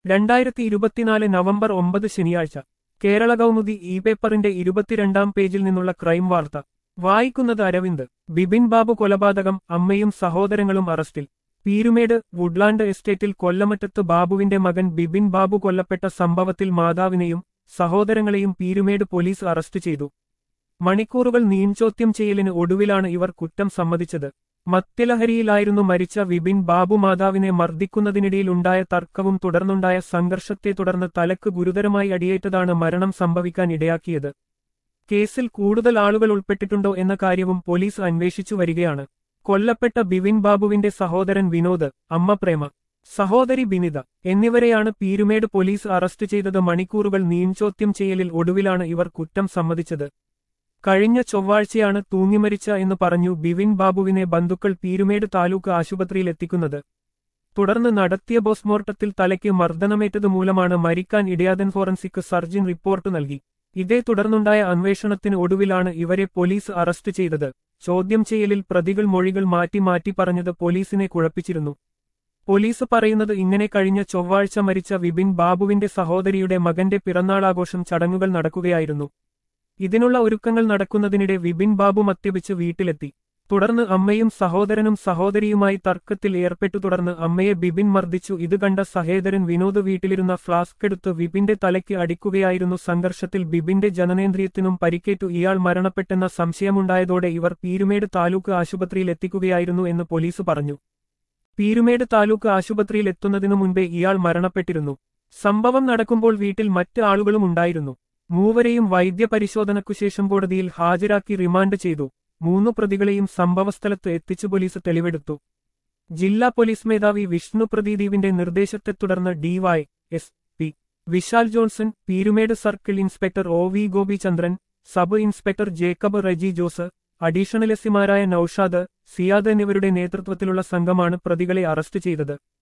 രണ്ടായിരത്തി ഇരുപത്തിനാല് നവംബർ ഒമ്പത് ശനിയാഴ്ച കേരള കൗമുദി ഇ പേപ്പറിന്റെ ഇരുപത്തിരണ്ടാം പേജിൽ നിന്നുള്ള ക്രൈം വാർത്ത വായിക്കുന്നത് അരവിന്ദ് ബിബിൻ ബാബു കൊലപാതകം അമ്മയും സഹോദരങ്ങളും അറസ്റ്റിൽ പീരുമേട് വുഡ്ലാൻഡ് എസ്റ്റേറ്റിൽ കൊല്ലമറ്റത്ത് ബാബുവിന്റെ മകൻ ബിബിൻ ബാബു കൊല്ലപ്പെട്ട സംഭവത്തിൽ മാതാവിനെയും സഹോദരങ്ങളെയും പീരുമേട് പോലീസ് അറസ്റ്റ് ചെയ്തു മണിക്കൂറുകൾ നീൻചോദ്യം ചെയ്യലിന് ഒടുവിലാണ് ഇവർ കുറ്റം സമ്മതിച്ചത് മദ്യലഹരിയിലായിരുന്നു മരിച്ച വിപിൻ ബാബു മാതാവിനെ മർദ്ദിക്കുന്നതിനിടയിൽ ഉണ്ടായ തർക്കവും തുടർന്നുണ്ടായ സംഘർഷത്തെ തുടർന്ന് തലക്ക് ഗുരുതരമായി അടിയേറ്റതാണ് മരണം സംഭവിക്കാൻ ഇടയാക്കിയത് കേസിൽ കൂടുതൽ ആളുകൾ ഉൾപ്പെട്ടിട്ടുണ്ടോ എന്ന കാര്യവും പോലീസ് അന്വേഷിച്ചു വരികയാണ് കൊല്ലപ്പെട്ട ബിവിൻ ബാബുവിന്റെ സഹോദരൻ വിനോദ് അമ്മ പ്രേമ സഹോദരി ബിനിത എന്നിവരെയാണ് പീരുമേട് പോലീസ് അറസ്റ്റ് ചെയ്തത് മണിക്കൂറുകൾ നീൻചോദ്യം ചെയ്യലിൽ ഒടുവിലാണ് ഇവർ കുറ്റം സമ്മതിച്ചത് കഴിഞ്ഞ ചൊവ്വാഴ്ചയാണ് തൂങ്ങിമരിച്ച എന്ന് പറഞ്ഞു ബിവിൻ ബാബുവിനെ ബന്ധുക്കൾ പീരുമേട് താലൂക്ക് ആശുപത്രിയിൽ എത്തിക്കുന്നത് തുടർന്ന് നടത്തിയ പോസ്റ്റ്മോർട്ടത്തിൽ തലയ്ക്ക് മർദ്ദനമേറ്റത് മൂലമാണ് മരിക്കാൻ ഇടയാതൻ ഫോറൻസിക് സർജൻ റിപ്പോർട്ട് നൽകി ഇതേ തുടർന്നുണ്ടായ അന്വേഷണത്തിന് ഒടുവിലാണ് ഇവരെ പോലീസ് അറസ്റ്റ് ചെയ്തത് ചോദ്യം ചെയ്യലിൽ പ്രതികൾ മൊഴികൾ മാറ്റി മാറ്റി പറഞ്ഞത് പോലീസിനെ കുഴപ്പിച്ചിരുന്നു പോലീസ് പറയുന്നത് ഇങ്ങനെ കഴിഞ്ഞ ചൊവ്വാഴ്ച മരിച്ച വിപിൻ ബാബുവിന്റെ സഹോദരിയുടെ മകന്റെ പിറന്നാളാഘോഷം ചടങ്ങുകൾ നടക്കുകയായിരുന്നു ഇതിനുള്ള ഒരുക്കങ്ങൾ നടക്കുന്നതിനിടെ വിപിൻ ബാബു മദ്യപിച്ച് വീട്ടിലെത്തി തുടർന്ന് അമ്മയും സഹോദരനും സഹോദരിയുമായി തർക്കത്തിൽ ഏർപ്പെട്ടു തുടർന്ന് അമ്മയെ ബിബിൻ മർദ്ദിച്ചു ഇത് കണ്ട സഹേദരൻ വിനോദ് വീട്ടിലിരുന്ന ഫ്ലാസ്ക് എടുത്ത് വിപിന്റെ തലയ്ക്ക് അടിക്കുകയായിരുന്നു സംഘർഷത്തിൽ ബിബിന്റെ ജനനേന്ദ്രിയത്തിനും പരിക്കേറ്റു ഇയാൾ മരണപ്പെട്ടെന്ന സംശയമുണ്ടായതോടെ ഇവർ പീരുമേട് താലൂക്ക് ആശുപത്രിയിൽ എത്തിക്കുകയായിരുന്നു എന്ന് പോലീസ് പറഞ്ഞു പീരുമേട് താലൂക്ക് ആശുപത്രിയിൽ എത്തുന്നതിനു മുൻപേ ഇയാൾ മരണപ്പെട്ടിരുന്നു സംഭവം നടക്കുമ്പോൾ വീട്ടിൽ മറ്റ് ആളുകളും ഉണ്ടായിരുന്നു മൂവരെയും വൈദ്യപരിശോധനയ്ക്കുശേഷം കോടതിയിൽ ഹാജരാക്കി റിമാൻഡ് ചെയ്തു മൂന്നു പ്രതികളെയും സംഭവസ്ഥലത്ത് എത്തിച്ചു പോലീസ് തെളിവെടുത്തു ജില്ലാ പോലീസ് മേധാവി വിഷ്ണു പ്രദീപീപിന്റെ നിർദ്ദേശത്തെ തുടർന്ന് DY S P Vishal Johnson Peermade circle inspector O V Gopichandran sub inspector Jacob Reji Jose additional എസ്സിമാരായ നൌഷാദ് സിയാദ് എന്നിവരുടെ നേതൃത്വത്തിലുള്ള സംഘമാണ് പ്രതികളെ അറസ്റ്റ് ചെയ്തത്